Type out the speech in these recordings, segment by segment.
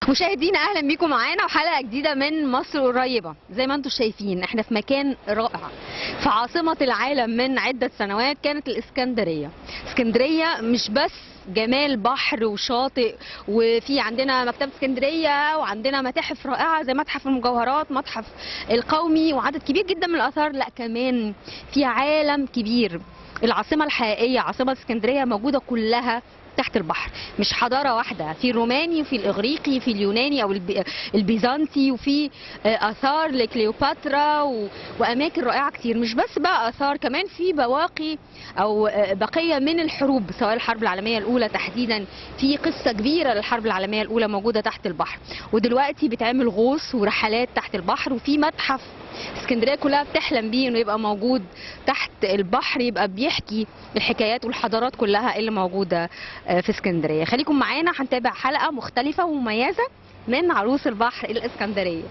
مشاهدينا اهلا بيكم معانا وحلقه جديده من مصر قريبه زي ما انتم شايفين احنا في مكان رائع في عاصمه العالم من عده سنوات كانت الاسكندريه اسكندريه مش بس جمال بحر وشاطئ وفي عندنا مكتبه اسكندريه وعندنا متاحف رائعه زي متحف المجوهرات متحف القومي وعدد كبير جدا من الاثار لا كمان في عالم كبير العاصمه الحقيقيه عاصمه اسكندريه موجوده كلها تحت البحر مش حضاره واحده في الروماني وفي الاغريقي في اليوناني او البي- البيزنطي وفي آه، اثار لكليوباترا و... واماكن رائعه كتير مش بس بقى اثار كمان في بواقي او آه، بقيه من الحروب سواء الحرب العالميه الاولى تحديدا في قصه كبيره للحرب العالميه الاولى موجوده تحت البحر ودلوقتي بيتعمل غوص ورحلات تحت البحر وفي متحف اسكندريه كلها بتحلم بيه انه يبقى موجود تحت البحر يبقى بيحكي الحكايات والحضارات كلها اللي موجوده آه، في اسكندريه خليكم معانا هنتابع حلقه مختلفه ومميزه من عروس البحر الاسكندريه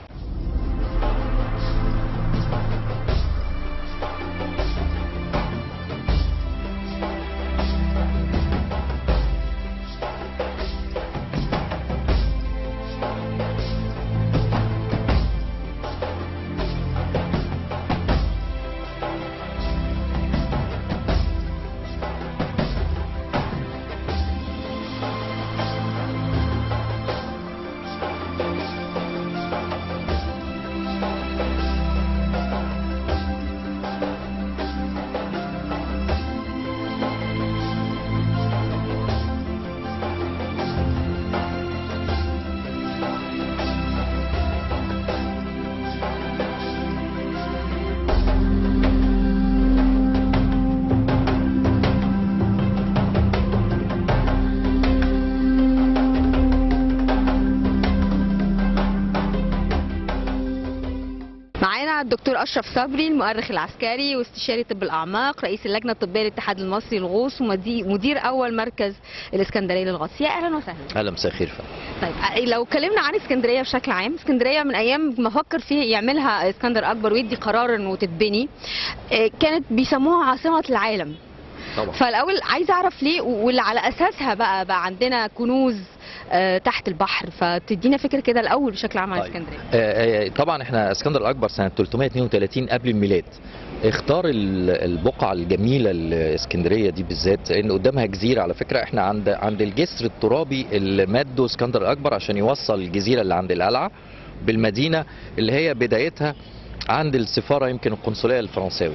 معانا الدكتور اشرف صبري المؤرخ العسكري واستشاري طب الاعماق رئيس اللجنه الطبيه للاتحاد المصري للغوص ومدي- مدير اول مركز الاسكندريه للغطس يا اهلا وسهلا اهلا مساء الخير فندم طيب أ- لو اتكلمنا عن اسكندريه بشكل عام اسكندريه من ايام ما فكر فيها يعملها اسكندر اكبر ويدي قرار انه تتبني آه، كانت بيسموها عاصمه العالم طبعا فالاول عايزه اعرف ليه واللي على اساسها بقى بقى عندنا كنوز آه، تحت البحر فتدينا فكره كده الاول بشكل عام عن طيب. اسكندريه آه، آه، طبعا احنا اسكندر الاكبر سنه 332 قبل الميلاد اختار ال- البقعه الجميله الاسكندريه دي بالذات لان قدامها جزيره على فكره احنا عند عند الجسر الترابي اللي مده اسكندر الاكبر عشان يوصل الجزيره اللي عند القلعه بالمدينه اللي هي بدايتها عند السفاره يمكن القنصليه الفرنساوي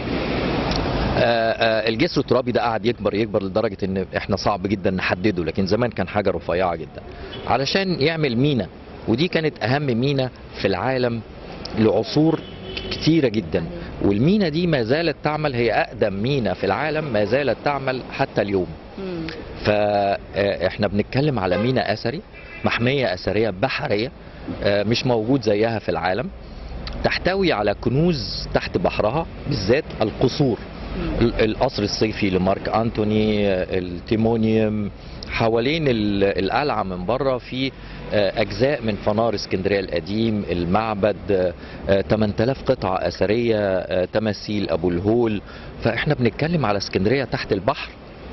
آه، آه، الجسر الترابي ده قعد يكبر يكبر لدرجه ان احنا صعب جدا نحدده لكن زمان كان حاجه رفيعه جدا علشان يعمل مينا ودي كانت اهم مينا في العالم لعصور كتيره جدا والمينا دي ما زالت تعمل هي اقدم مينا في العالم ما زالت تعمل حتى اليوم مم. فاحنا بنتكلم على مينا اثري محميه اثريه بحريه آه، مش موجود زيها في العالم تحتوي على كنوز تحت بحرها بالذات القصور مم. ال- القصر الصيفي لمارك انتوني آه، التيمونيوم حوالين ال- القلعه من بره في آه، اجزاء من فنار اسكندريه القديم المعبد آه، آه، 8000 قطعه اثريه آه، تماثيل ابو الهول فاحنا بنتكلم على اسكندريه تحت البحر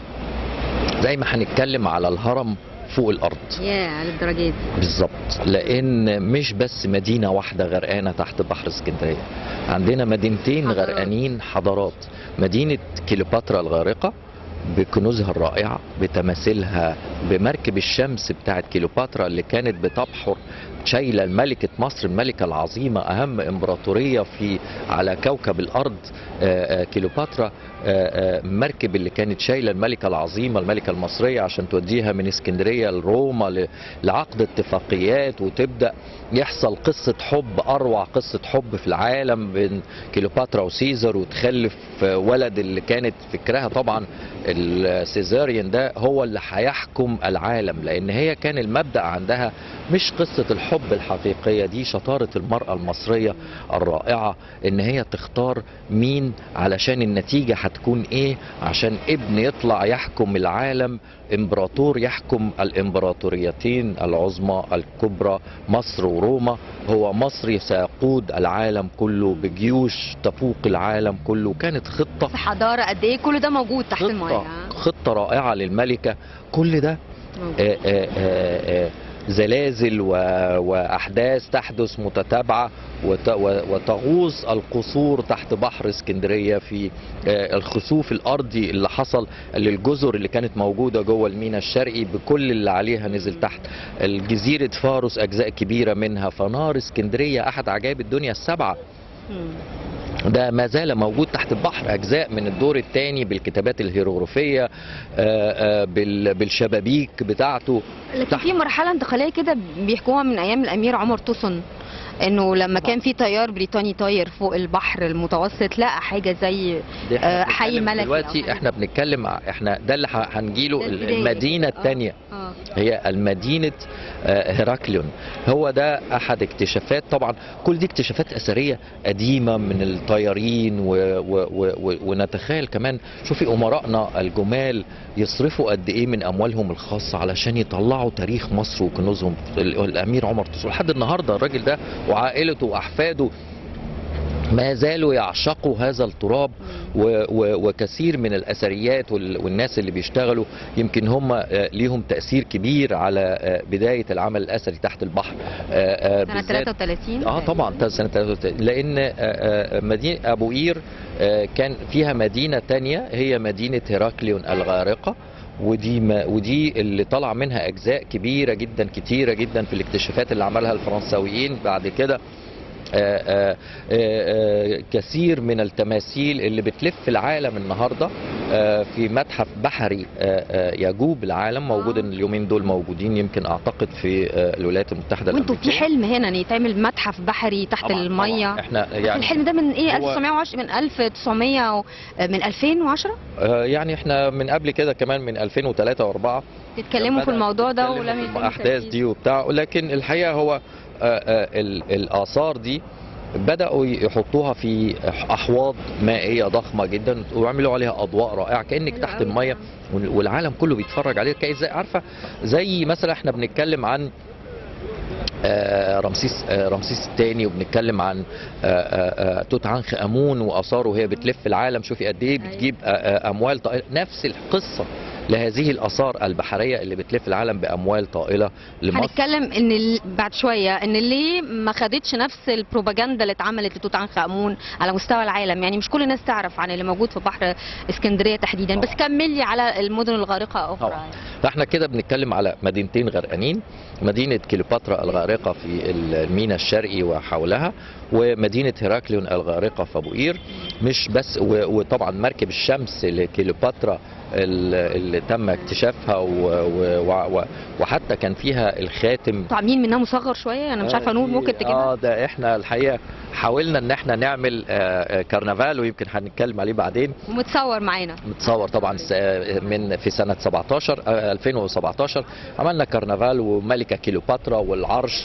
زي ما هنتكلم على الهرم فوق الارض يا للدرجه دي بالظبط لان مش بس مدينه واحده غرقانه تحت بحر اسكندريه عندنا مدينتين حضارات. غرقانين حضارات مدينه كليوباترا الغارقه بكنوزها الرائعه بتماثيلها بمركب الشمس بتاعت كليوباترا اللي كانت بتبحر شايله ملكه مصر الملكه العظيمه اهم امبراطوريه في على كوكب الارض آه، آه، كليوباترا آه، آه، المركب اللي كانت شايله الملكه العظيمه الملكه المصريه عشان توديها من اسكندريه لروما ل- لعقد اتفاقيات وتبدا يحصل قصه حب اروع قصه حب في العالم بين كليوباترا وسيزر وتخلف آه، ولد اللي كانت فكرها طبعا السيزاريان ده هو اللي هيحكم العالم لان هي كان المبدا عندها مش قصه الحب الحقيقيه دي شطاره المراه المصريه الرائعه ان هي تختار مين علشان النتيجه هتكون ايه عشان ابن يطلع يحكم العالم امبراطور يحكم الامبراطوريتين العظمى الكبرى مصر وروما هو مصري سيقود العالم كله بجيوش تفوق العالم كله كانت خطه بس حضاره قد ايه كل ده موجود تحت الميه خطه خطه رائعه للملكه كل ده موجود. آه، آه، آه، آه، زلازل و... واحداث تحدث متتابعه وت... و- وتغوص القصور تحت بحر اسكندريه في آه، الخسوف الارضي اللي حصل للجزر اللي كانت موجوده جوه الميناء الشرقي بكل اللي عليها نزل تحت الجزيره فارس اجزاء كبيره منها فنار اسكندريه احد عجائب الدنيا السبعه مم. ده ما زال موجود تحت البحر اجزاء من الدور الثاني بالكتابات الهيروغليفيه آه، آه، بال- بالشبابيك بتاعته لكن تحت- في مرحله انتقاليه كده بيحكوها من ايام الامير عمر توسن انه لما كان في طيار بريطاني طاير فوق البحر المتوسط لقى حاجه زي دي آه، احنا حي بنتكلم ملكي أو دلوقتي حاجة. احنا بنتكلم ع- احنا ده اللي ه- هنجيله ده البداية المدينه كده. آه. الثانيه اه هي المدينة آه، هيراكليون هو ده أحد اكتشافات طبعا كل دي اكتشافات أثرية قديمة من الطيارين و و و و ونتخيل كمان شوفي أمراءنا الجمال يصرفوا قد إيه من أموالهم الخاصة علشان يطلعوا تاريخ مصر وكنوزهم ال- الأمير عمر تسو لحد النهاردة الراجل ده وعائلته وأحفاده ما زالوا يعشقوا هذا التراب و و وكثير من الاثريات وال- والناس اللي بيشتغلوا يمكن هم آه، ليهم تاثير كبير على آه، بدايه العمل الاثري تحت البحر آه، آه، سنه بالذات- 33 اه طبعا تا- سنه 33 لان آه، آه، مدينه ابو قير آه، كان فيها مدينه تانية هي مدينه هيراكليون الغارقه ودي ما ودي اللي طلع منها اجزاء كبيره جدا كتيره جدا في الاكتشافات اللي عملها الفرنساويين بعد كده آه، آه، آه، آه، كثير من التماثيل اللي بتلف العالم النهارده آه، في متحف بحري آه، آه، يجوب العالم موجود آه. اليومين دول موجودين يمكن اعتقد في آه، الولايات المتحده وانتوا في الامريكيه حلم هنا ان يتعمل متحف بحري تحت طبعاً، الميه طبعاً. احنا يعني يعني الحلم ده من ايه هو- 1910 من 1900 و... من 2010 آه، يعني احنا من قبل كده كمان من 2003 و4 تتكلموا في الموضوع ده ولم يتم الاحداث تنفيذه. دي وبتاع ولكن الحقيقه هو آه، آه، ال- الاثار دي بداوا يحطوها في احواض مائيه ضخمه جدا ويعملوا عليها اضواء رائعه كانك حلو تحت أوي الميه ده. وال- والعالم كله بيتفرج عليه كأي زي عارفه زي مثلا احنا بنتكلم عن آه، رمسيس آه، رمسيس الثاني وبنتكلم عن آه، آه، آه، توت عنخ امون واثاره وهي بتلف العالم شوفي قد ايه أيوة. بتجيب آه، آه، اموال طائله نفس القصه لهذه الاثار البحريه اللي بتلف العالم باموال طائله لمصر هنتكلم ان ال- بعد شويه ان ليه ما خدتش نفس البروباجندا اللي اتعملت لتوت عنخ امون على مستوى العالم يعني مش كل الناس تعرف عن اللي موجود في بحر اسكندريه تحديدا بس طبعاً. كملي على المدن الغارقه اخرى طبعاً. فاحنا كده بنتكلم على مدينتين غرقانين مدينة كليوباترا الغارقة في الميناء الشرقي وحولها ومدينة هيراكليون الغارقة في أبو قير مش بس و- وطبعا مركب الشمس لكليوباترا ال- اللي تم اكتشافها و- و- و- وحتى كان فيها الخاتم انتوا عاملين منها مصغر شويه انا مش عارفه نور دي- ممكن تجيبها اه ده احنا الحقيقة حاولنا ان احنا نعمل آه، آه، كرنفال ويمكن هنتكلم عليه بعدين ومتصور معانا متصور طبعا س- من في سنه 17 آه، 2017 عملنا كرنفال وملكه كيلوباترا والعرش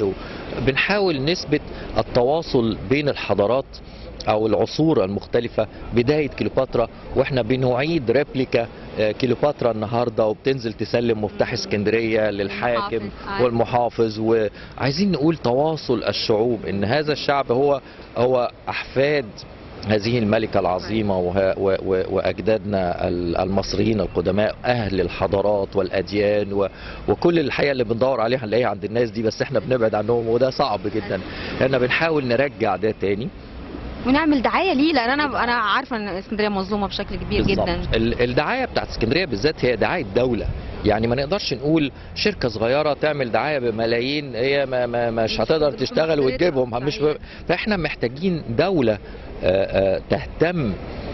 بنحاول نثبت التواصل بين الحضارات او العصور المختلفه بدايه كيلوباترا واحنا بنعيد ريبليكا آه، كيلوباترا النهارده وبتنزل تسلم مفتاح اسكندريه للحاكم المحافظ. والمحافظ وعايزين نقول تواصل الشعوب ان هذا الشعب هو هو احفاد هذه الملكة العظيمة وه- و- و- وأجدادنا ال- المصريين القدماء أهل الحضارات والأديان و- وكل الحقيقة اللي بندور عليها هنلاقيها عند الناس دي بس احنا بنبعد عنهم وده صعب جدا لأن بنحاول نرجع ده تاني ونعمل دعايه ليه لان انا انا عارفه ان اسكندريه مظلومه بشكل كبير بالظبط. جدا ال- الدعايه بتاعت اسكندريه بالذات هي دعايه دوله يعني ما نقدرش نقول شركه صغيره تعمل دعايه بملايين هي ما ما مش مش هتقدر بتكون تشتغل مصدرتها، وتجيبهم مش ب... صحيح. فاحنا محتاجين دوله آه، آه، تهتم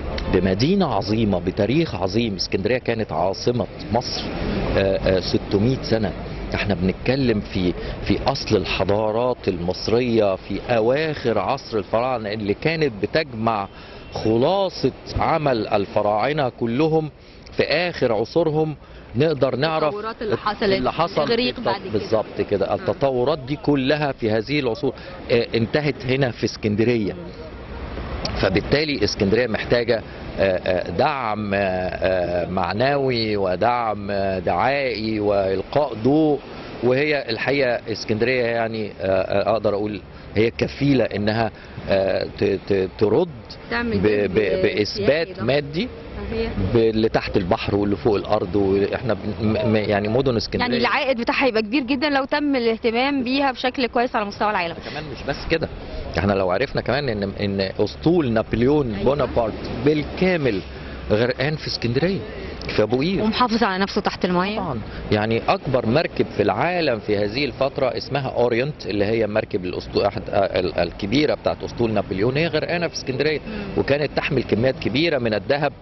بمدينه عظيمه بتاريخ عظيم اسكندريه كانت عاصمه مصر آه، آه، 600 سنه احنا بنتكلم في في اصل الحضارات المصريه في اواخر عصر الفراعنه اللي كانت بتجمع خلاصه عمل الفراعنه كلهم في اخر عصورهم نقدر نعرف التطورات اللي حصلت اللي حصل اغريق بالظبط- بعد كده بالظبط كده التطورات دي كلها في هذه العصور آه، انتهت هنا في اسكندريه فبالتالي اسكندريه محتاجه آه، آه، دعم آه، آه، معنوي ودعم آه، دعائي والقاء ضوء وهي الحقيقه اسكندريه يعني آه، آه، اقدر اقول هي كفيله انها آه، ت- ت- ترد تعمل ب- جذب ب- باثبات سياحي ده. مادي صحيح. باللي تحت البحر واللي فوق الارض واحنا بن- م- م- يعني مدن اسكندريه يعني العائد بتاعها هيبقى كبير جدا لو تم الاهتمام بيها بشكل كويس على مستوى العالم كمان مش بس كده احنا لو عرفنا كمان ان ان اسطول نابليون أيوة. بونابرت بالكامل غرقان في اسكندريه في ابو قير ومحافظ على نفسه تحت المايه طبعا يعني اكبر مركب في العالم في هذه الفتره اسمها اورينت اللي هي مركب الاسطول احد ال- الكبيره بتاعت اسطول نابليون هي غرقانه في اسكندريه وكانت تحمل كميات كبيره من الذهب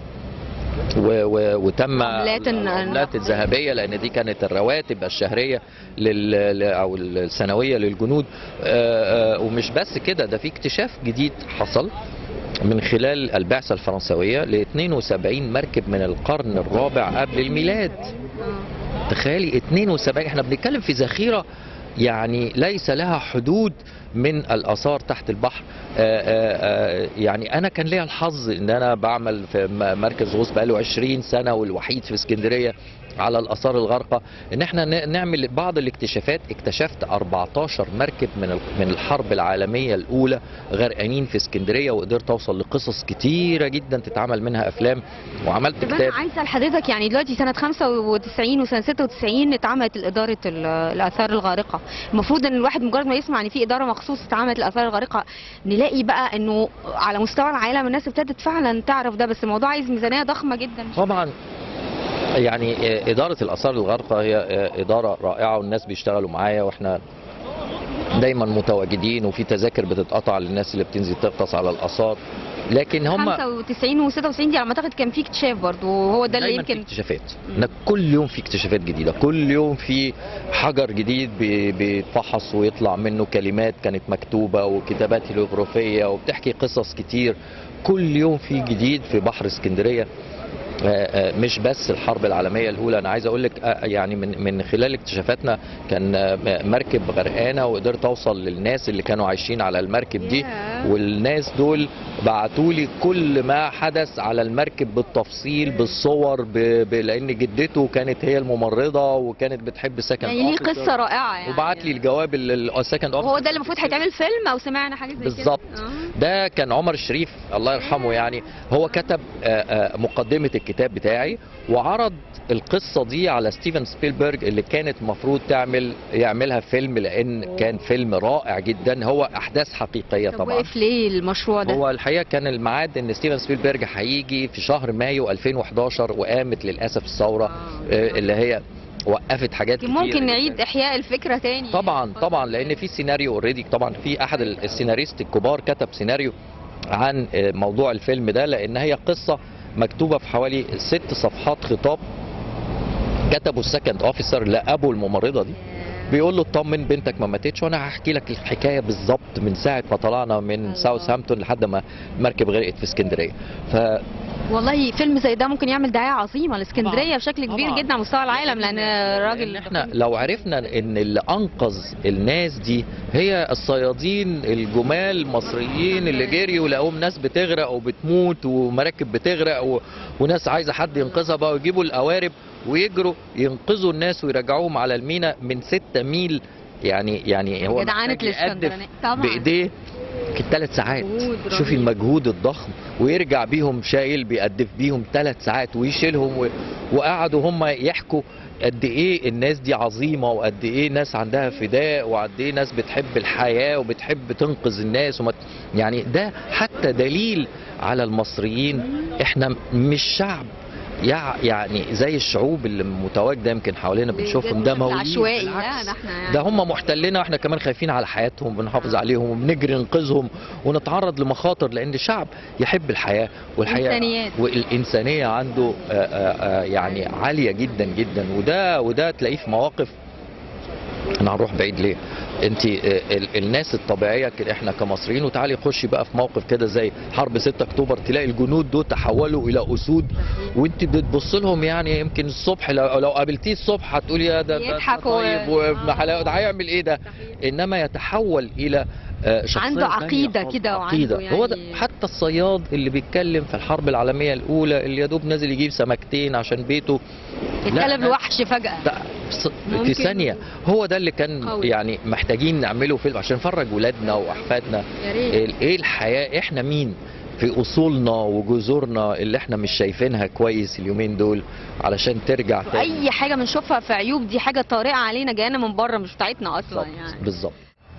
و و وتم عملات الن- العملات الذهبيه لان دي كانت الرواتب الشهريه لل ل- او السنويه للجنود آه، آه، ومش بس كده ده في اكتشاف جديد حصل من خلال البعثه الفرنسويه ل 72 مركب من القرن الرابع قبل الميلاد آه. تخيلي 72 احنا بنتكلم في ذخيره يعني ليس لها حدود من الاثار تحت البحر آآ آآ يعني انا كان ليا الحظ ان انا بعمل في م- مركز غوص بقاله 20 سنه والوحيد في اسكندريه على الاثار الغارقه ان احنا ن- نعمل بعض الاكتشافات اكتشفت 14 مركب من ال- من الحرب العالميه الاولى غرقانين في اسكندريه وقدرت اوصل لقصص كتيره جدا تتعمل منها افلام وعملت طب كتاب انا عايزه لحضرتك يعني دلوقتي سنه 95 وسنه 96 اتعملت اداره ال- الاثار الغارقه المفروض ان الواحد مجرد ما يسمع ان في اداره مخصوص اتعملت الاثار الغارقه نلاقي بقى انه على مستوى العالم الناس ابتدت فعلا تعرف ده بس الموضوع عايز ميزانيه ضخمه جدا طبعا يعني آه، إدارة الآثار الغارقة هي آه، إدارة رائعة والناس بيشتغلوا معايا وإحنا دايما متواجدين وفي تذاكر بتتقطع للناس اللي بتنزل تغطس على الآثار لكن هم 95 و96 دي على ما اعتقد كان في اكتشاف برضه وهو ده اللي دايما في يمكن اكتشافات مم. إنك كل يوم في اكتشافات جديدة كل يوم في حجر جديد بي- بيتفحص ويطلع منه كلمات كانت مكتوبة وكتابات هيروغليفية وبتحكي قصص كتير كل يوم في جديد في بحر اسكندرية آه، آه، مش بس الحرب العالميه الاولى انا عايز اقول لك آه، يعني من من خلال اكتشافاتنا كان آه، مركب غرقانه وقدرت اوصل للناس اللي كانوا عايشين على المركب دي ياه. والناس دول بعتوا لي كل ما حدث على المركب بالتفصيل بالصور ب... ب... لان جدته كانت هي الممرضه وكانت بتحب سكن يعني ليه قصه رائعه يعني وبعت لي الجواب السكند وهو ده اللي المفروض هيتعمل فيلم او سمعنا حاجه زي كده بالظبط. آه. ده كان عمر الشريف الله يرحمه يعني هو كتب آه، آه، مقدمة الكتاب بتاعي وعرض القصة دي على ستيفن سبيلبرج اللي كانت المفروض تعمل يعملها فيلم لأن كان فيلم رائع جدا هو أحداث حقيقية طب طبعا وقف ليه المشروع ده؟ هو الحقيقة كان الميعاد إن ستيفن سبيلبرج هيجي في شهر مايو 2011 وقامت للأسف الثورة آه، اللي هي وقفت حاجات يمكن كتير ممكن جداً. نعيد احياء الفكره تاني طبعا طبعا لان في سيناريو اوريدي طبعا في احد السيناريست الكبار كتب سيناريو عن آه، موضوع الفيلم ده لان هي قصه مكتوبه في حوالي ست صفحات خطاب كتبه السكند اوفيسر لابو الممرضه دي بيقول له اطمن بنتك ما ماتتش وانا هحكي لك الحكايه بالظبط من ساعه ما طلعنا من الله. ساوثهامبتون لحد ما المركب غرقت في اسكندريه ف والله فيلم زي ده ممكن يعمل دعايه عظيمه لاسكندريه طبعاً. بشكل كبير طبعاً. جدا على مستوى العالم لان لأن راجل احنا لو عرفنا ان اللي انقذ الناس دي هي الصيادين الجمال المصريين اللي جريوا لقوهم ناس بتغرق وبتموت ومراكب بتغرق و... وناس عايزه حد ينقذها بقى ويجيبوا القوارب ويجروا ينقذوا الناس ويرجعوهم على المينا من 6 ميل يعني يعني هو جدعانه محتاج يقدف الاسكندرانيه طبعا بايديه ثلاث ساعات مجهود شوفي رهيب. المجهود الضخم ويرجع بيهم شايل بيقدف بيهم ثلاث ساعات ويشيلهم و... وقعدوا هم يحكوا قد ايه الناس دي عظيمه وقد ايه ناس عندها فداء وقد ايه ناس بتحب الحياه وبتحب تنقذ الناس وما... يعني ده حتى دليل على المصريين احنا مش شعب يع- يعني زي الشعوب اللي متواجده يمكن حوالينا بنشوفهم ده مواليد عشوائي لا بالعكس. ده احنا يعني ده هم محتلينا واحنا كمان خايفين على حياتهم بنحافظ عليهم وبنجري ننقذهم ونتعرض لمخاطر لان شعب يحب الحياه والحياه إنسانيات. والانسانيه عنده آه، آه، آه، يعني عاليه جدا جدا وده وده تلاقيه في مواقف انا هنروح بعيد ليه انت الناس الطبيعيه كده احنا كمصريين وتعالي خشي بقى في موقف كده زي حرب 6 اكتوبر تلاقي الجنود دول تحولوا الى اسود وانت بتبص لهم يعني يمكن الصبح لو, لو قابلتيه الصبح هتقولي يا ده ده- ده يضحك و- طيب وابن آه. حلاوه ده هيعمل ايه ده انما يتحول الى آه، شخصية عنده تانية عقيدة خالص. كده وعنده عقيدة هو ده يعني- حتى الصياد اللي بيتكلم في الحرب العالمية الأولى اللي يا دوب نازل يجيب سمكتين عشان بيته لا، اتقلب لا. لوحش فجاه ده بص- في ممكن- ثانيه هو ده اللي كان قوي. يعني محتاجين نعمله فيلم عشان نفرج ولادنا واحفادنا يا ريت ال- ايه الحياه احنا مين في اصولنا وجذورنا اللي احنا مش شايفينها كويس اليومين دول علشان ترجع تاني اي حاجه بنشوفها في عيوب دي حاجه طارئه علينا جايه من بره مش بتاعتنا اصلا بالظبط يعني بالظبط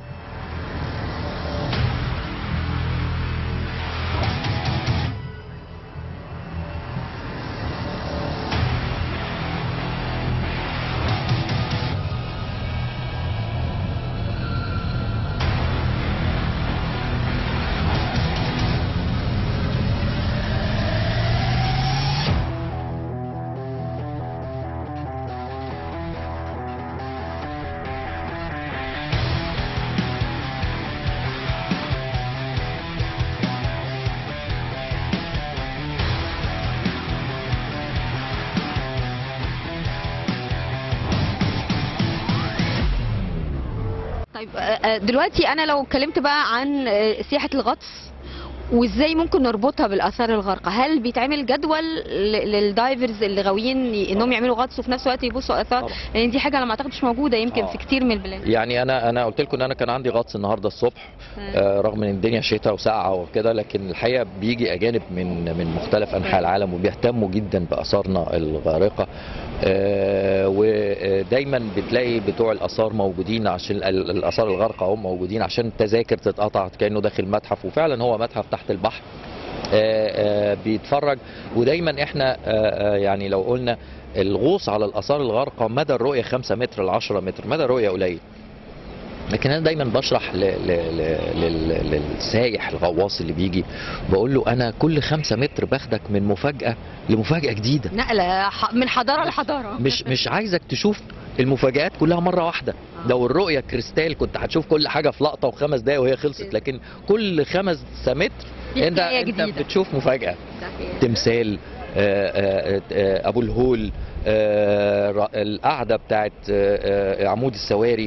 طيب آه، آه، دلوقتي انا لو اتكلمت بقى عن آه، سياحه الغطس وازاي ممكن نربطها بالاثار الغارقه هل بيتعمل جدول ل- للدايفرز اللي غاويين ي- انهم يعملوا غطس وفي نفس الوقت يبصوا اثار طبعا. لان دي حاجه انا ما اعتقد مش موجوده يمكن آه. في كتير من البلاد يعني انا انا قلت لكم ان انا كان عندي غطس النهارده الصبح آه، رغم ان الدنيا شتاء وساقعه وكده لكن الحقيقه بيجي اجانب من من مختلف انحاء العالم وبيهتموا جدا باثارنا الغارقه آه، ودايما بتلاقي بتوع الاثار موجودين عشان ال- الاثار الغارقه هم موجودين عشان التذاكر تتقطع كانه داخل متحف وفعلا هو متحف تحت البحر آه، آه، بيتفرج ودايما احنا آه، آه، يعني لو قلنا الغوص على الاثار الغارقه مدى الرؤيه 5 متر ل 10 متر مدى الرؤيه قليل لكن انا دايما بشرح ل... ل... ل... لل... للسايح الغواص اللي بيجي بقول له انا كل خمسة متر باخدك من مفاجاه لمفاجاه جديده نقله ح- من حضاره لحضاره مش مش عايزك تشوف المفاجآت كلها مرة واحدة لو الرؤية كريستال كنت هتشوف كل حاجة في لقطة وخمس دقايق وهي خلصت لكن كل خمس متر في انت حكاية انت جديدة. بتشوف مفاجأة صحيح. تمثال آه، آه، آه، ابو الهول آه، ر- القعده بتاعت آه، آه، عمود السواري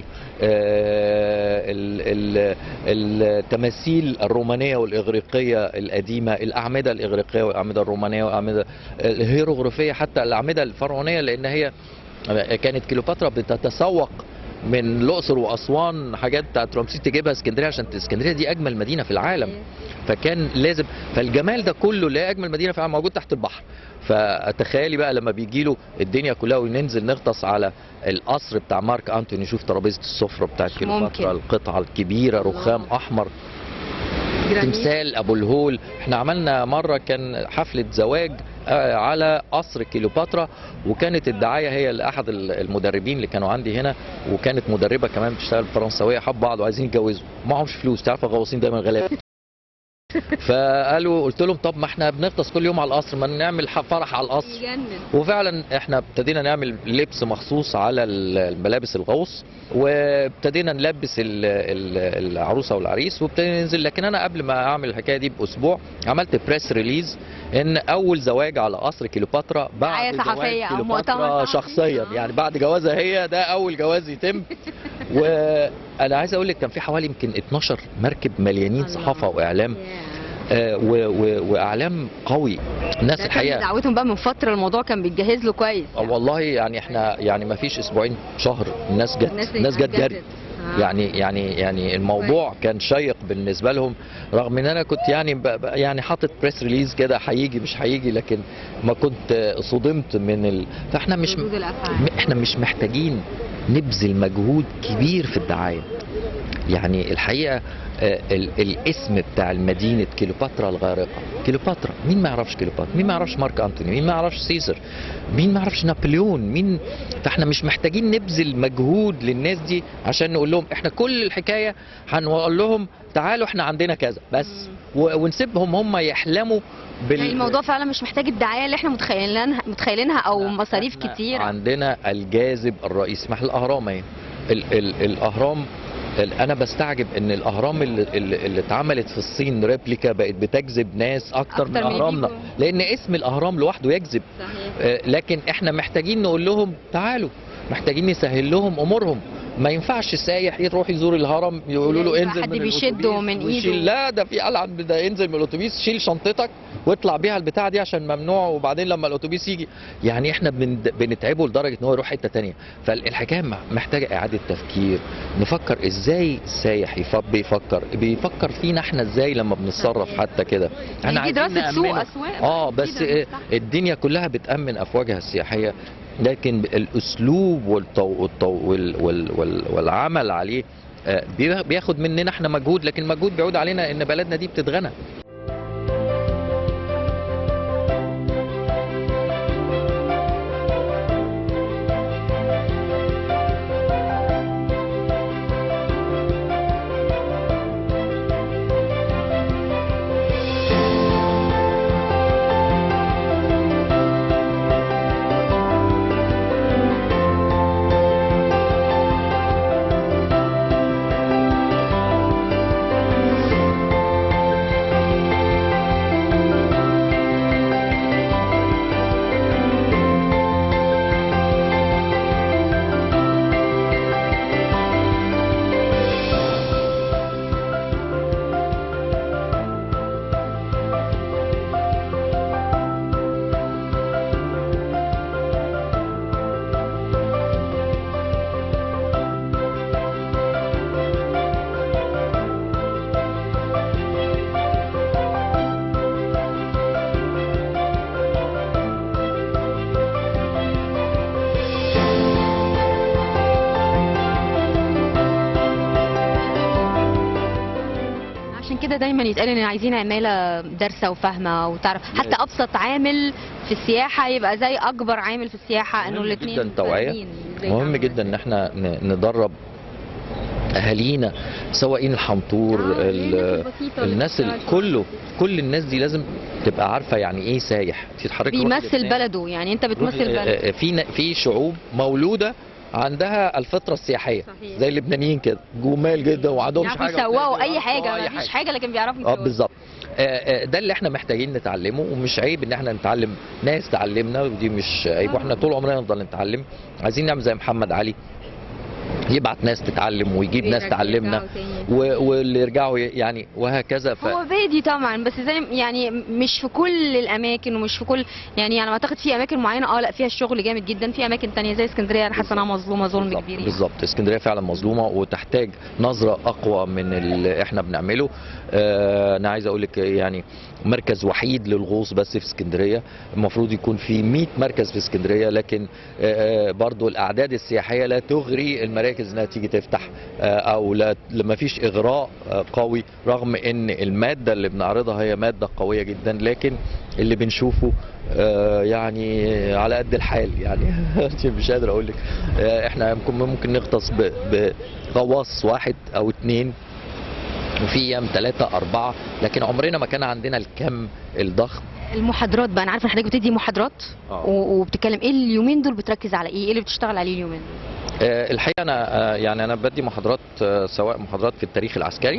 آه، ال- ال- التماثيل الرومانيه والاغريقيه القديمه الاعمده الاغريقيه والاعمده الرومانيه والاعمده الهيروغليفيه حتى الاعمده الفرعونيه لان هي كانت كليوباترا بتتسوق من الاقصر واسوان حاجات بتاعت رمسيس تجيبها اسكندريه عشان اسكندريه دي اجمل مدينه في العالم فكان لازم فالجمال ده كله اللي هي اجمل مدينه في العالم موجود تحت البحر فتخيلي بقى لما بيجي له الدنيا كلها وننزل نغطس على القصر بتاع مارك انتوني نشوف ترابيزه السفره بتاعت مش كليوباترا ممكن. القطعه الكبيره رخام الله. احمر جرانيت. تمثال ابو الهول احنا عملنا مره كان حفله زواج آه، على قصر كليوباترا وكانت الدعايه هي لاحد ال- المدربين اللي كانوا عندي هنا وكانت مدربه كمان بتشتغل فرنسويه حب بعض وعايزين يتجوزوا معهمش فلوس تعرف الغواصين دايما غلابه فقالوا قلت لهم طب ما احنا بنغطس كل يوم على القصر ما نعمل ح- فرح على القصر يجنن وفعلا احنا ابتدينا نعمل لبس مخصوص على ال- الملابس الغوص وابتدينا نلبس ال- ال- العروسه والعريس وابتدينا ننزل لكن انا قبل ما اعمل الحكايه دي باسبوع عملت بريس ريليز ان اول زواج على قصر كليوباترا دعاية بعد صحفية زواج أو مؤتمر كليوباترا صحفي. شخصيا آه. يعني بعد جوازها هي ده اول جواز يتم وانا عايز اقول لك كان في حوالي يمكن 12 مركب مليانين الله. صحافه واعلام ياه. آه، و- و- واعلام قوي الناس ده كان الحقيقه دعوتهم بقى من فتره الموضوع كان بيتجهز له كويس آه والله يعني احنا يعني ما فيش اسبوعين شهر الناس جت الناس الناس جت اتجدد. جري آه. يعني يعني يعني الموضوع كان شيق بالنسبه لهم رغم ان انا كنت يعني ب- ب- يعني حاطط بريس ريليز كده هيجي مش هيجي لكن ما كنت صدمت من ال... فاحنا مش ردود الافعال م- احنا مش محتاجين نبذل مجهود كبير في الدعايه يعني الحقيقه آه، ال- الاسم بتاع المدينه كليوباترا الغارقه كليوباترا مين ما يعرفش كليوباترا مين ما يعرفش مارك انتوني مين ما يعرفش سيزر مين ما يعرفش نابليون مين فاحنا مش محتاجين نبذل مجهود للناس دي عشان نقول لهم احنا كل الحكايه هنقول لهم تعالوا احنا عندنا كذا بس و- ونسيبهم هم يحلموا بال يعني الموضوع فعلا مش محتاج الدعايه اللي احنا متخيلينها متخيلينها او لا، مصاريف إحنا كتير عندنا الجاذب الرئيسي ما إحنا الاهرام اهي ال ال الاهرام ال- انا بستعجب ان الاهرام اللي, اللي اللي اتعملت في الصين ريبليكا بقت بتجذب ناس اكتر, من أكتر من اهرامنا يجيبوا. لان اسم الاهرام لوحده يجذب صحيح آه، لكن احنا محتاجين نقول لهم تعالوا محتاجين نسهل لهم امورهم ما ينفعش سايح يروح يزور الهرم يقولوا له يلاقي انزل حد من بيشده الأتوبيس من ويشيل- إيده. لا ده في قلعه ده انزل من الاتوبيس شيل شنطتك واطلع بيها البتاع دي عشان ممنوع وبعدين لما الاتوبيس يجي يعني احنا بن- بنتعبه لدرجه ان هو يروح حته تانية فالحكايه مح- محتاجه اعاده تفكير نفكر ازاي السايح يف- بيفكر بيفكر فينا احنا ازاي لما بنتصرف صحيح. حتى كده يعني في عايزين دراسه سوق نأمنه. اسواق اه بقى بس جديدة إيه، صح. الدنيا كلها بتأمن أفواجها السياحية لكن الأسلوب والطو والطو وال وال وال والعمل عليه آه، بي- بياخد مننا احنا مجهود لكن المجهود بيعود علينا ان بلدنا دي بتتغنى عشان كده دايما يتقال ان عايزين عماله دارسه وفاهمه وتعرف حتى ابسط عامل في السياحه يبقى زي اكبر عامل في السياحه انه مهم الاثنين جدا توعية. مهم جدا ان احنا ن- ندرب اهالينا سواقين الحنطور ال- الناس ال- كله كل الناس دي لازم تبقى عارفه يعني ايه سايح انت حضرتك روحي بيمثل لبنان، بلده يعني انت بتمثل روحي- بلد آه، آه، في ن- في شعوب مولوده عندها الفطره السياحيه صحيح. زي اللبنانيين كده جمال جدا وعندهمش يعرفوا حاجه يسوقوا اي بيعرفوا حاجه أي مفيش حاجه لكن بيعرفوا اه يسوقوا بالظبط آه، آه، ده اللي احنا محتاجين نتعلمه ومش عيب ان احنا نتعلم ناس تعلمنا ودي مش عيب آه. واحنا طول عمرنا نفضل نتعلم عايزين نعمل زي محمد علي يبعت ناس تتعلم ويجيب ناس يرجعوا تعلمنا تاني. و- واللي يرجعوا ي- يعني وهكذا ف... هو فادي طبعا بس زي يعني مش في كل الاماكن ومش في كل يعني انا اعتقد في اماكن معينه اه لا فيها الشغل جامد جدا في اماكن تانية زي اسكندريه انا حاسه انها مظلومه ظلم بالظبط- كبير يعني. بالظبط اسكندريه فعلا مظلومه وتحتاج نظره اقوى من اللي احنا بنعمله آه انا عايز اقول لك يعني مركز وحيد للغوص بس في اسكندريه المفروض يكون في 100 مركز في اسكندريه لكن آه برضو الاعداد السياحيه لا تغري المراكز انها تيجي تفتح آه او لا ما فيش اغراء آه قوي رغم ان الماده اللي بنعرضها هي ماده قويه جدا لكن اللي بنشوفه آه، يعني على قد الحال يعني مش قادر اقول لك آه، احنا ممكن ممكن نغطس ب- بغواص واحد او اتنين وفي ايام ثلاثة أربعة لكن عمرنا ما كان عندنا الكم الضخم المحاضرات بقى انا عارفه ان حضرتك بتدي محاضرات آه. و- وبتتكلم ايه اليومين دول بتركز على ايه ايه اللي بتشتغل عليه اليومين دول آه، الحقيقه انا آه، يعني انا بدي محاضرات آه، سواء محاضرات في التاريخ العسكري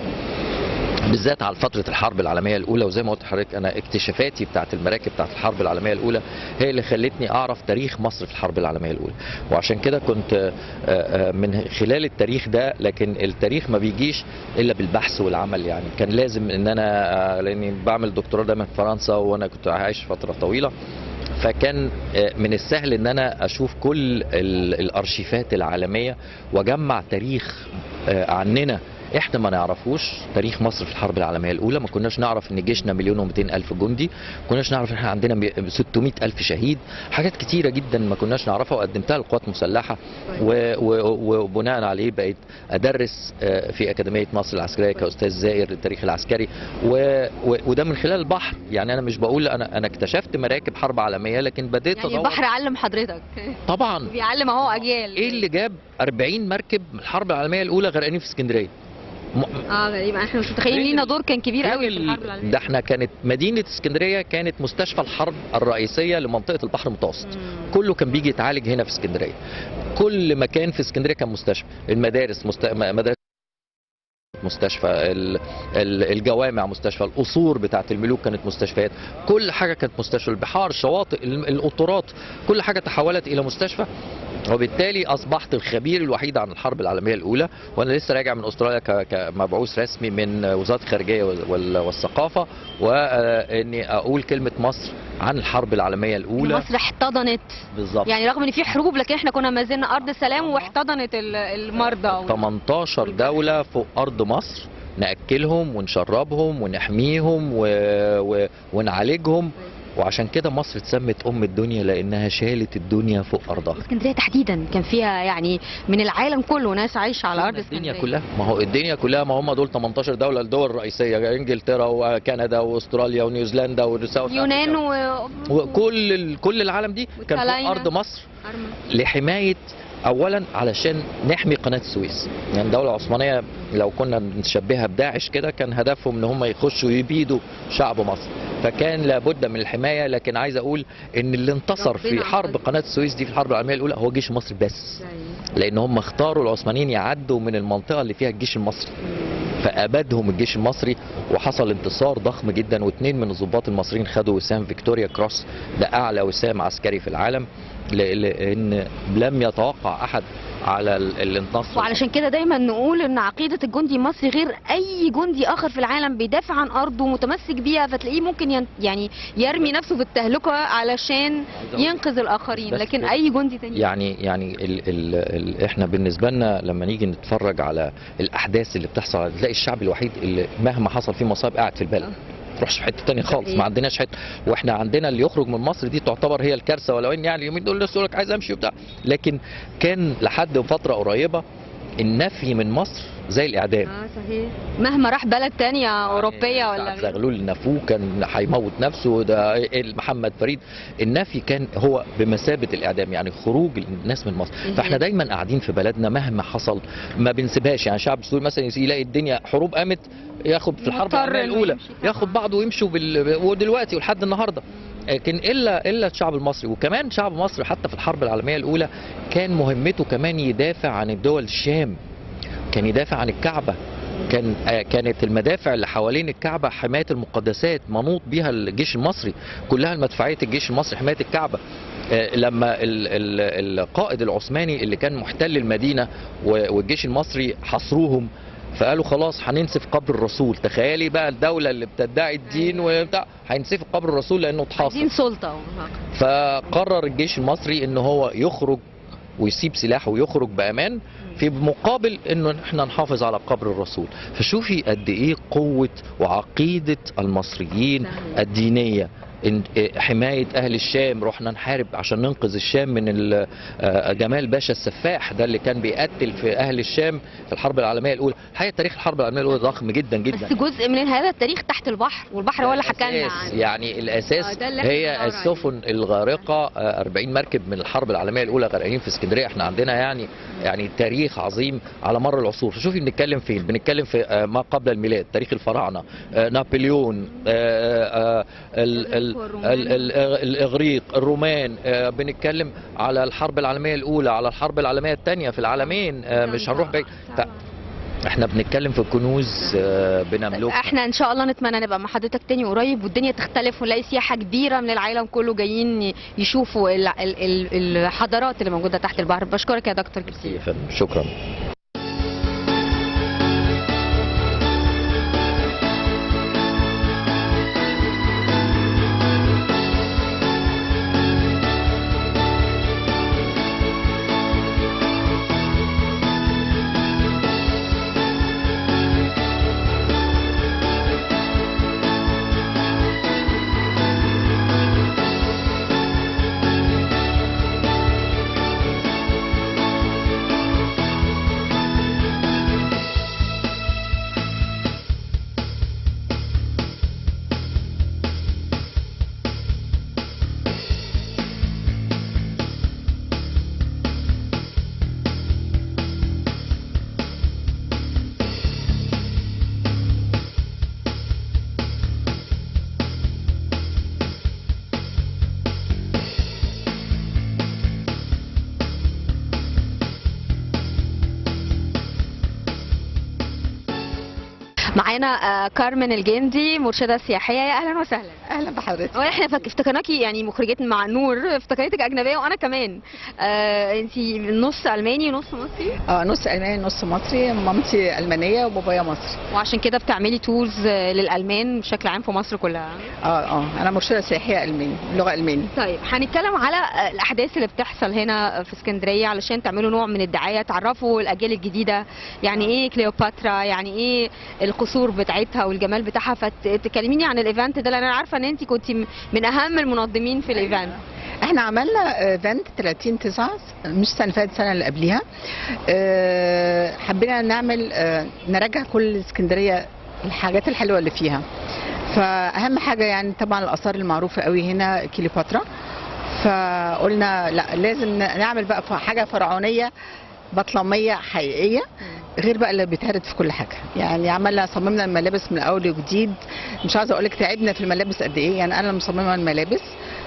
بالذات على فترة الحرب العالمية الأولى وزي ما قلت لحضرتك أنا اكتشافاتي بتاعت المراكب بتاعت الحرب العالمية الأولى هي اللي خلتني أعرف تاريخ مصر في الحرب العالمية الأولى وعشان كده كنت آه، آه، من خلال التاريخ ده لكن التاريخ ما بيجيش إلا بالبحث والعمل يعني كان لازم إن أنا آه، لأني بعمل دكتوراه دايما في فرنسا وأنا كنت عايش فترة طويلة فكان آه، من السهل ان انا اشوف كل ال- الارشيفات العالميه واجمع تاريخ آه، عننا احنا ما نعرفوش تاريخ مصر في الحرب العالميه الاولى ما كناش نعرف ان جيشنا مليون و200 الف جندي ما كناش نعرف ان احنا عندنا مي- 600 الف شهيد حاجات كتيره جدا ما كناش نعرفها وقدمتها للقوات المسلحه و- و- وبناء عليه بقيت ادرس آه، في اكاديميه مصر العسكريه كاستاذ زائر للتاريخ العسكري و- و- وده من خلال البحر يعني انا مش بقول انا انا اكتشفت مراكب حرب عالميه لكن بديت يعني ادور البحر علم حضرتك طبعا بيعلم اهو اجيال ايه اللي جاب 40 مركب من الحرب العالميه الاولى غرقانين في اسكندريه م- اه غريب احنا مش متخيلين فين لينا ال- دور كان كبير قوي في ال- الحرب العالميه ده احنا كانت مدينه اسكندريه كانت مستشفى الحرب الرئيسيه لمنطقه البحر المتوسط مم. كله كان بيجي يتعالج هنا في اسكندريه كل مكان في اسكندريه كان مستشفى المدارس مست... م- مدارس مستشفى ال- ال- الجوامع مستشفى القصور بتاعت الملوك كانت مستشفيات كل حاجه كانت مستشفى البحار الشواطئ ال- القطورات كل حاجه تحولت الى مستشفى وبالتالي اصبحت الخبير الوحيد عن الحرب العالميه الاولى وانا لسه راجع من استراليا ك- كمبعوث رسمي من وزاره الخارجيه وال- والثقافه واني اقول كلمه مصر عن الحرب العالميه الاولى مصر احتضنت بالظبط يعني رغم ان في حروب لكن احنا كنا ما زلنا ارض سلام واحتضنت ال- المرضى 18 دولة فوق أرض مصر نأكلهم ونشربهم ونحميهم و... و... ونعالجهم وعشان كده مصر اتسمت أم الدنيا لأنها شالت الدنيا فوق أرضها اسكندريه تحديدا كان فيها يعني من العالم كله ناس عايشه على ارض الدنيا اسكندريه كلها ما هو الدنيا كلها ما هم دول 18 دولة الدول الرئيسية انجلترا وكندا واستراليا ونيوزيلندا وساوث يونان أفريقيا. و... وكل ال... كل العالم دي كان فوق وكلاينا. أرض مصر أرمن. لحمايه اولا علشان نحمي قناه السويس يعني الدوله العثمانيه لو كنا نشبهها بداعش كده كان هدفهم ان هم يخشوا يبيدوا شعب مصر فكان لابد من الحمايه لكن عايز اقول ان اللي انتصر في ربنا حرب عز وجل. قناه السويس دي في الحرب العالميه الاولى هو الجيش المصري بس لان هم اختاروا العثمانيين يعدوا من المنطقه اللي فيها الجيش المصري فابادهم الجيش المصري وحصل انتصار ضخم جدا واثنين من الضباط المصريين خدوا وسام فيكتوريا كروس ده اعلى وسام عسكري في العالم ل- لان لم يتوقع احد على ال- الانتصار وعلشان كده دايما نقول ان عقيده الجندي المصري غير اي جندي اخر في العالم بيدافع عن ارضه متمسك بيها فتلاقيه ممكن ين يعني يرمي نفسه في التهلكه علشان ينقذ الاخرين بس لكن كده. اي جندي تاني يعني يعني ال ال ال احنا بالنسبه لنا لما نيجي نتفرج على الاحداث اللي بتحصل تلاقي الشعب الوحيد اللي مهما حصل فيه مصائب قاعد في البلد ما تروحش في حته تانية خالص صحيح. ما عندناش حته واحنا عندنا اللي يخرج من مصر دي تعتبر هي الكارثه ولو ان يعني اليومين دول الناس تقول لك عايز امشي وبتاع لكن كان لحد فتره قريبه النفي من مصر زي الاعدام اه صحيح مهما راح بلد تانية اوروبيه ولا سعد غيره. زغلول نفوه كان هيموت نفسه ده إيه محمد فريد النفي كان هو بمثابه الاعدام يعني خروج الناس من مصر فاحنا دايما قاعدين في بلدنا مهما حصل ما بنسيبهاش يعني شعب السوري مثلا يلاقي الدنيا حروب قامت ياخد في الحرب مضطر العالميه إنه الاولى يمشي طبعاً. ياخد بعضه ويمشوا بال... ودلوقتي ولحد النهارده لكن الا الا الشعب المصري وكمان شعب مصر حتى في الحرب العالميه الاولى كان مهمته كمان يدافع عن الدول الشام كان يدافع عن الكعبه كان آه، كانت المدافع اللي حوالين الكعبه حمايه المقدسات منوط بيها الجيش المصري كلها المدفعيه الجيش المصري حمايه الكعبه آه، لما ال- ال- القائد العثماني اللي كان محتل المدينه و- والجيش المصري حصروهم فقالوا خلاص هننسف قبر الرسول تخيلي بقى الدوله اللي بتدعي الدين وبتاع هينسف قبر الرسول لانه اتحاصر عايزين سلطه فقرر الجيش المصري ان هو يخرج ويسيب سلاحه ويخرج بامان في مقابل انه احنا نحافظ على قبر الرسول فشوفي قد ايه قوه وعقيده المصريين صحيح. الدينيه إن- إيه، حمايه اهل الشام رحنا نحارب عشان ننقذ الشام من ال- آه، جمال باشا السفاح ده اللي كان بيقتل في اهل الشام في الحرب العالميه الاولى الحقيقه تاريخ الحرب العالميه الاولى ضخم جدا جدا بس جزء من هذا التاريخ تحت البحر والبحر هو اللي حكى لنا الأساس، عنه يعني الاساس آه، ده اللي إحنا هي بندور عليه. السفن الغارقه آه، 40 مركب من الحرب العالميه الاولى غرقانين في اسكندريه احنا عندنا يعني يعني تاريخ عظيم على مر العصور فشوفي بنتكلم فين بنتكلم في آه، ما قبل الميلاد تاريخ الفراعنه آه، نابليون آه، آه، ال- ال- والرومان. ال- ال- الاغريق الرومان آه، بنتكلم على الحرب العالميه الاولى على الحرب العالميه الثانيه في العالمين آه، مش هنروح بعيد طبعاً. احنا بنتكلم في كنوز آه، بنملكها احنا ان شاء الله نتمنى نبقى مع حضرتك تاني قريب والدنيا تختلف ونلاقي سياحه كبيره من العالم كله جايين يشوفوا ال- ال- ال- الحضارات اللي موجوده تحت البحر بشكرك يا دكتور كتير يا فندم، شكرا معانا معانا آه، كارمن الجندي مرشده سياحيه يا اهلا وسهلا اهلا بحضرتك هو احنا فك- افتكرناكي يعني مخرجات مع نور افتكرتك اجنبيه وانا كمان آه انت نص الماني ونص مصري اه نص الماني نص مصري مامتي المانيه وبابايا مصري وعشان كده بتعملي تورز آه، للالمان بشكل عام في مصر كلها اه اه انا مرشده سياحيه الماني لغه الماني طيب هنتكلم على آه، الاحداث اللي بتحصل هنا في اسكندريه علشان تعملوا نوع من الدعايه تعرفوا الاجيال الجديده يعني ايه كليوباترا يعني ايه القصور بتاعتها والجمال بتاعها فتكلميني عن الايفنت ده لان انا عارفه ان انت كنت من اهم المنظمين في الايفنت احنا عملنا ايفنت 30 9 مش السنه اللي فاتت السنه اللي قبليها آه، حبينا نعمل آه، نرجع كل اسكندريه الحاجات الحلوه اللي فيها فاهم حاجه يعني طبعا الاثار المعروفه قوي هنا كليوباترا فقلنا لا لازم نعمل بقى حاجه فرعونيه بطلميه حقيقيه غير بقى اللي بيتعرض في كل حاجه يعني عملنا صممنا الملابس من اول وجديد مش عايزه اقول لك تعبنا في الملابس قد ايه يعني انا مصممه الملابس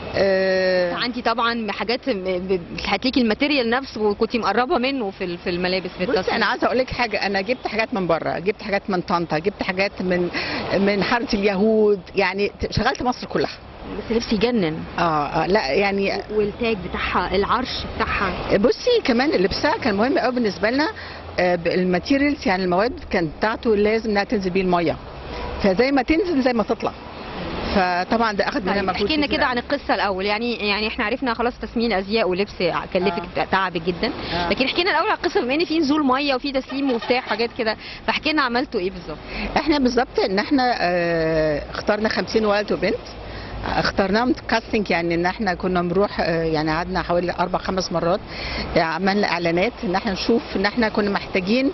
آه، عندي طبعا حاجات م- ب- هتلاقي الماتيريال نفسه وكنت مقربه منه في ال- في الملابس في بصي التصميم انا عايزه اقول لك حاجه انا جبت حاجات من بره جبت حاجات من طنطا جبت حاجات من من حاره اليهود يعني شغلت مصر كلها بس لبس يجنن اه, آه لا يعني والتاج بتاعها العرش بتاعها بصي كمان لبسها كان مهم قوي بالنسبه لنا آه، الماتيريالز يعني المواد كانت بتاعته لازم انها تنزل بيه الميه فزي ما تنزل زي ما تطلع فطبعا ده اخذ مننا طيب مجهود احكي لنا كبير كده قوي. عن القصه الاول يعني يعني احنا عرفنا خلاص تسمين ازياء ولبس كلفك تعبك جدا آه. لكن احكي لنا الاول على القصه بما ان في نزول ميه وفي تسليم وبتاع حاجات كده فاحكي لنا عملتوا ايه بالظبط احنا بالظبط ان احنا آه، اخترنا 50 ولد وبنت اخترناهم كاستنج يعني ان احنا كنا بنروح آه، يعني قعدنا حوالي اربع خمس مرات آه، عملنا اعلانات ان احنا نشوف ان احنا كنا محتاجين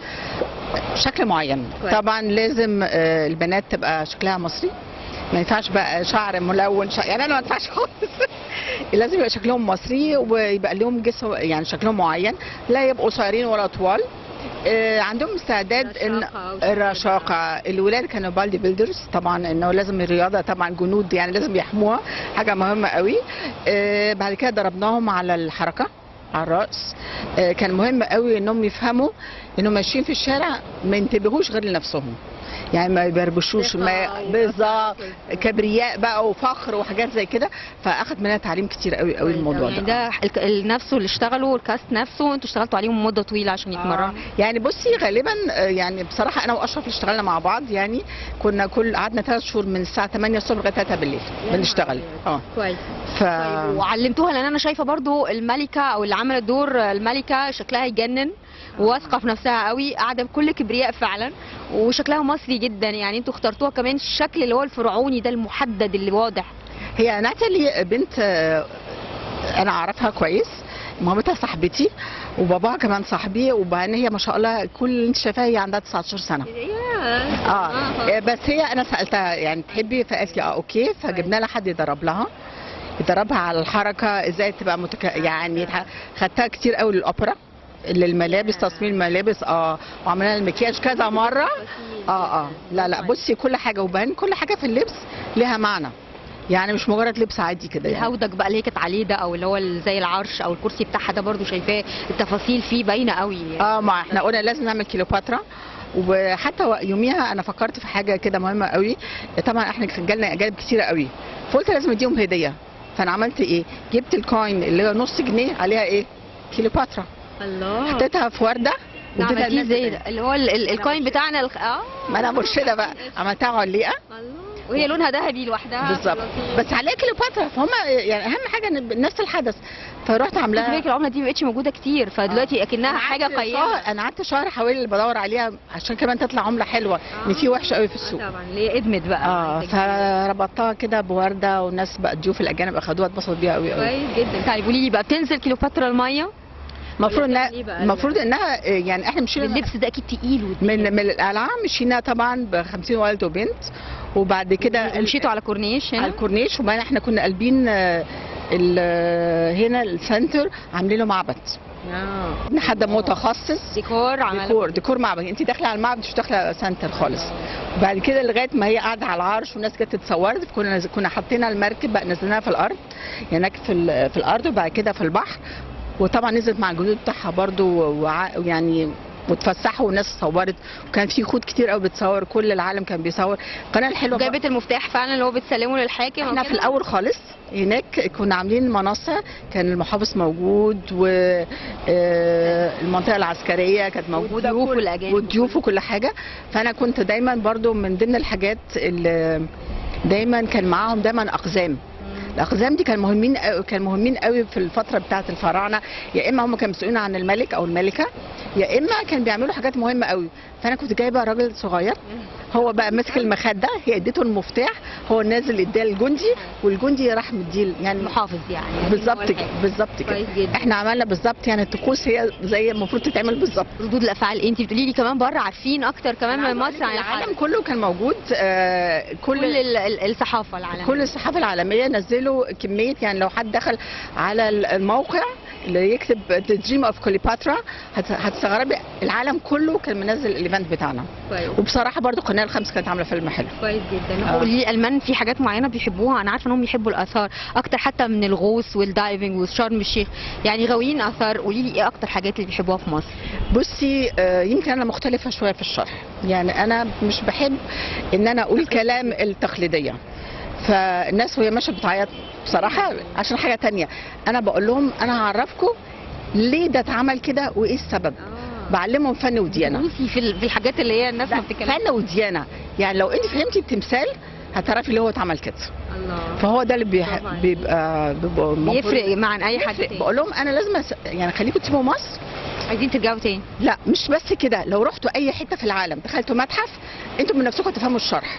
شكل معين كويس. طبعا لازم آه، البنات تبقى شكلها مصري ما ينفعش بقى شعر ملون شعر يعني انا ما ينفعش خالص لازم يبقى شكلهم مصري ويبقى لهم جسم يعني شكلهم معين لا يبقوا قصيرين ولا طوال آه، عندهم استعداد ان الرشاقة الولاد كانوا بالدي بيلدرز طبعا انه لازم الرياضة طبعا جنود يعني لازم يحموها حاجة مهمة قوي آه، بعد كده ضربناهم على الحركة على الرأس آه، كان مهم قوي انهم يفهموا انهم ماشيين في الشارع ما ينتبهوش غير لنفسهم يعني ما يبربشوش ما بالظبط كبرياء بقى وفخر وحاجات زي كده فاخد منها تعليم كتير قوي قوي الموضوع يعني ده ده الك- ال- نفسه اللي اشتغلوا الكاست نفسه انتوا اشتغلتوا عليهم مده طويله عشان يتمرنوا يعني بصي غالبا آه، يعني بصراحه انا واشرف اللي اشتغلنا مع بعض يعني كنا كل قعدنا ثلاث شهور من الساعه 8 الصبح لغايه 3 بالليل بنشتغل اه كويس ف طيب وعلمتوها لان انا شايفه برضو الملكه او اللي عملت دور الملكه شكلها يجنن واثقه في نفسها قوي قاعده بكل كبرياء فعلا وشكلها مصري جدا يعني انتوا اخترتوها كمان الشكل اللي هو الفرعوني ده المحدد اللي واضح هي ناتالي بنت آه، انا اعرفها كويس مامتها صاحبتي وباباها كمان صاحبي وبعدين هي ما شاء الله كل اللي انت شايفاها هي عندها 19 سنه اه آه، بس هي انا سالتها يعني تحبي فقالت لي اه اوكي فجبنا لها حد يدرب لها يدربها على الحركه ازاي تبقى متك... يعني ح- خدتها كتير قوي للاوبرا للملابس تصميم الملابس اه وعملنا لها المكياج كذا مره اه اه لا لا بصي كل حاجه وبعدين كل حاجه في اللبس لها معنى يعني مش مجرد لبس عادي كده يعني الهودج بقى اللي هي كانت عليه ده او اللي هو ال- زي العرش او الكرسي بتاعها ده برضو شايفاه التفاصيل فيه باينه قوي اه ما احنا قلنا لازم نعمل كيلوباترا وحتى و- يوميها انا فكرت في حاجه كده مهمه قوي طبعا احنا كان جالنا اجانب كتيره قوي فقلت لازم اديهم هديه فانا عملت ايه جبت الكوين اللي هو نص جنيه عليها ايه كيلوباترا الله حطيتها في ورده ده واديتها عملتيه للناس ازاي التانية. ده اللي هو ال- ال- الكوين بتاعنا الخ... اه ما انا مرشده بقى عملتها علقه الله وهي لونها ذهبي لوحدها بالظبط لطيف. بس عليها كيلوباترا فهم يعني اهم حاجه ان نفس الحدث فرحت خد عاملاها بالك العمله دي ما بقتش موجوده كتير فدلوقتي اكنها أنا حاجه قعدت قيمه شهر- انا قعدت شهر حوالي بدور عليها عشان كمان تطلع عمله حلوه ان في وحشه قوي في السوق طبعا اللي هي ادمت بقى اه عايزة كتير. فربطتها كده بورده والناس بقى الضيوف الاجانب اخدوها اتبسطوا بيها قوي قوي كويس جدا طيب قولي لي بقى بتنزل كيلوباترا الميه المفروض ولا انها بتعمل إيه بقى؟ المفروض انها آه، يعني احنا مشينا اللبس ده اكيد تقيل وتقيل. من من القلعه مشينا طبعا ب 50 ولد وبنت وبعد كده مشيتوا على كورنيش على هنا الكورنيش وبعدين احنا كنا قلبين آه، ال- آه، هنا السنتر عاملين له معبد آه. حد متخصص ديكور عمل ديكور ديكور معبد انت داخله على المعبد مش داخله سنتر خالص وبعد كده لغايه ما هي قاعده على العرش والناس جت تتصور كنا كنا حاطين المركب بقى نزلناها في الارض هناك في ال- في الارض وبعد كده في البحر وطبعا نزلت مع الجنود بتاعها برضو وع- ويعني واتفسحوا والناس صورت وكان في خود كتير قوي بتصور كل العالم كان بيصور القناه الحلوه بقى- جابت المفتاح فعلا اللي هو بتسلمه للحاكم احنا في وكده؟ الاول خالص هناك كنا عاملين منصه كان المحافظ موجود والمنطقه العسكريه كانت موجوده والضيوف كل- والأجانب والضيوف وكل حاجه فانا كنت دايما برضو من ضمن الحاجات اللي دايما كان معاهم دايما اقزام الاقزام دي كان مهمين كان مهمين قوي في الفتره بتاعه الفراعنه يا اما هم كانوا مسؤولين عن الملك او الملكه يا اما كان بيعملوا حاجات مهمه قوي فانا كنت جايبه راجل صغير هو بقى ماسك المخده هي اديته المفتاح هو نازل اداه الجندي والجندي راح مديه يعني المحافظ يعني بالظبط كده بالظبط كده كويس جدا احنا عملنا بالظبط يعني الطقوس هي زي المفروض تتعمل بالظبط ردود الافعال انت بتقولي لي كمان بره عارفين اكتر كمان من مصر عن العالم الحدث. كله كان موجود آه كل كل ال- ال- الصحافه العالميه كل الصحافه العالميه نزلوا كميه يعني لو حد دخل على الموقع اللي يكتب The Dream of Cleopatra هت- هتستغربي العالم كله كان منزل الايفنت بتاعنا كويس وبصراحه برضو القناه الخامسه كانت عامله فيلم حلو كويس جدا آه. قولي لي الالمان في حاجات معينه بيحبوها انا عارفه انهم بيحبوا الاثار اكتر حتى من الغوص والدايفنج وشرم الشيخ يعني غاويين اثار قولي لي ايه اكتر حاجات اللي بيحبوها في مصر بصي آه، يمكن انا مختلفه شويه في الشرح يعني انا مش بحب ان انا اقول كلام التقليديه فالناس وهي ماشيه بتعيط بصراحه عشان حاجه تانية انا بقول لهم انا هعرفكم ليه ده اتعمل كده وايه السبب بعلمهم فن وديانه بصي في ال- في الحاجات اللي هي الناس ما بتتكلمش فن وديانه يعني لو انت فهمتي التمثال هتعرفي ليه هو اتعمل كده الله فهو ده اللي بيح... برافو عليك. بيبقى, بيبقى المفروض- بيفرق مع اي حد بيفرق. تاني بقول لهم انا لازم أس... يعني خليكم تسيبوا مصر عايزين ترجعوا تاني لا مش بس كده لو رحتوا اي حته في العالم دخلتوا متحف انتوا من نفسكم تفهموا الشرح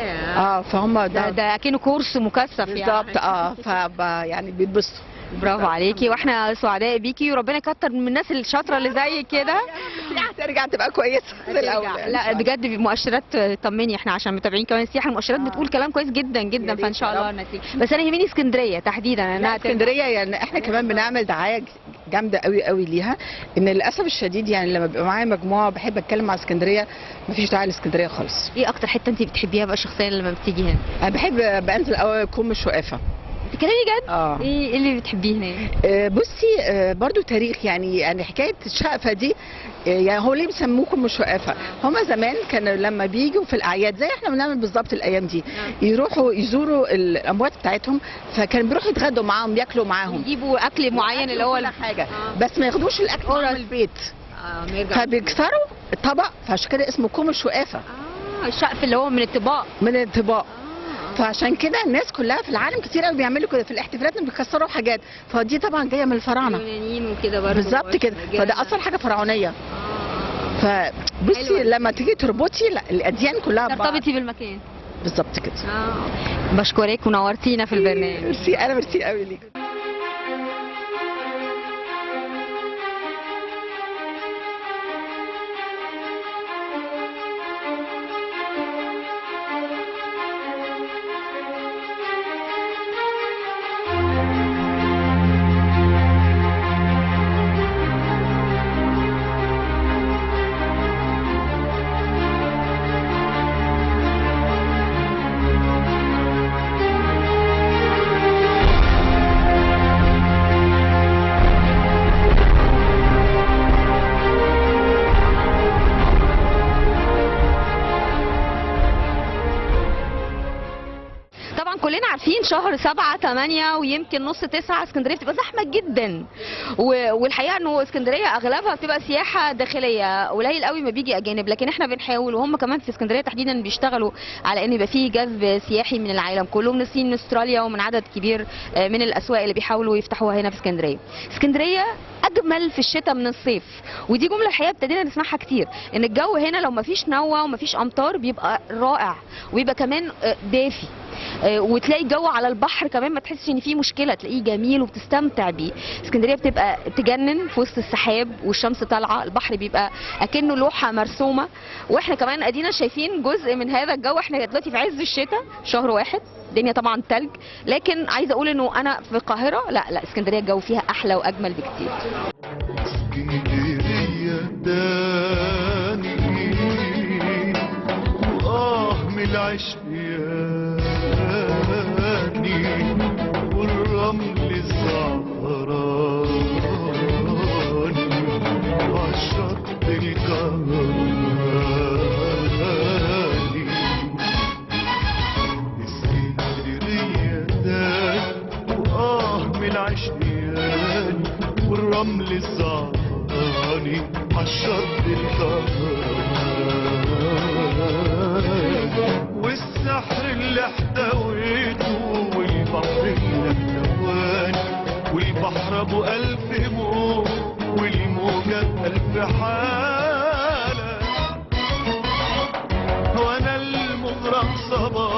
اه فهم ده ده, ده اكنه كورس مكثف يعني بالظبط اه فب يعني بيتبسطوا برافو عليكي واحنا سعداء بيكي وربنا يكتر من الناس الشاطره اللي زي كده السياحه ترجع تبقى كويسه زي الاول ترجع. لا بجد مؤشرات طمني احنا عشان متابعين كمان السياحه المؤشرات آه. بتقول كلام كويس جدا جدا يا ريت فان شاء يا الله رب. نتيجة بس انا يهمني اسكندريه تحديدا لا انها ترجع. اسكندريه يعني احنا كمان بنعمل دعايه جامده قوي قوي ليها ان للاسف الشديد يعني لما بيبقى معايا مجموعه بحب اتكلم مع اسكندريه مفيش داعي لاسكندريه خالص ايه اكتر حته انت بتحبيها بقى شخصيا لما بتيجي هنا انا بحب بنزل قوي كوم الشقافه بتتكلمي جد اه ايه إيه اللي بتحبيه هناك آه، بصي آه، برضو تاريخ يعني يعني حكايه الشقفه دي آه، يعني هو ليه بيسموكم الشقافه هما زمان كانوا لما بيجوا في الاعياد زي احنا بنعمل بالظبط الايام دي يروحوا يزوروا الاموات بتاعتهم فكانوا بيروحوا يتغدوا معاهم ياكلوا معاهم يجيبوا اكل معين اللي هو كل حاجه آه. بس ما ياخدوش الاكل معاهم أورس. البيت اه ما يرجعوش. فبيكسروا الطبق فعشان كده اسمه كوم الشقافه اه الشقف اللي هو من الطباق من الطباق آه. فعشان كده الناس كلها في العالم كتير قوي بيعملوا كده في الاحتفالات إنهم بيكسروا حاجات فدي طبعا جايه من الفراعنه اليونانيين وكده برضه بالظبط كده فده اصلا حاجه فرعونيه آه. فبصي حلوة. لما تيجي تربطي لا الاديان كلها ببعض. ترتبطي بالمكان بالظبط كده اه بشكرك ونورتينا في البرنامج ميرسي انا ميرسي قوي ليك طبعا كلنا عارفين شهر سبعة تمانية ويمكن نص تسعة اسكندرية بتبقى زحمة جدا و- والحقيقة انه اسكندرية اغلبها بتبقى سياحة داخلية قليل قوي ما بيجي اجانب لكن احنا بنحاول وهم كمان في اسكندرية تحديدا بيشتغلوا على ان يبقى فيه جذب سياحي من العالم كله من الصين من استراليا ومن عدد كبير آه، من الاسواق اللي بيحاولوا يفتحوها هنا في اسكندرية اسكندرية اجمل في الشتاء من الصيف ودي جملة الحقيقة ابتدينا نسمعها كتير ان الجو هنا لو مفيش نوة ومفيش امطار بيبقى رائع ويبقى كمان آه، دافي آه، وتلاقي الجو على البحر كمان ما تحسش ان في مشكله تلاقيه جميل وبتستمتع بيه اسكندريه بتبقى تجنن في وسط السحاب والشمس طالعه البحر بيبقى اكنه لوحه مرسومه واحنا كمان ادينا شايفين جزء من هذا الجو احنا دلوقتي في عز الشتاء شهر واحد الدنيا طبعا تلج لكن عايزه اقول انه انا في القاهره لا لا اسكندريه الجو فيها احلى واجمل بكتير اسكندرية داني وآه من العشق ياني والرمل زعراني وعالشط الكراني والرمل الزعراني عالشط الكهرباني والسحر اللي احتويته والبحر اللي احتواني والبحر ابو الف موج والموجة بألف حالة وانا المغرم صباح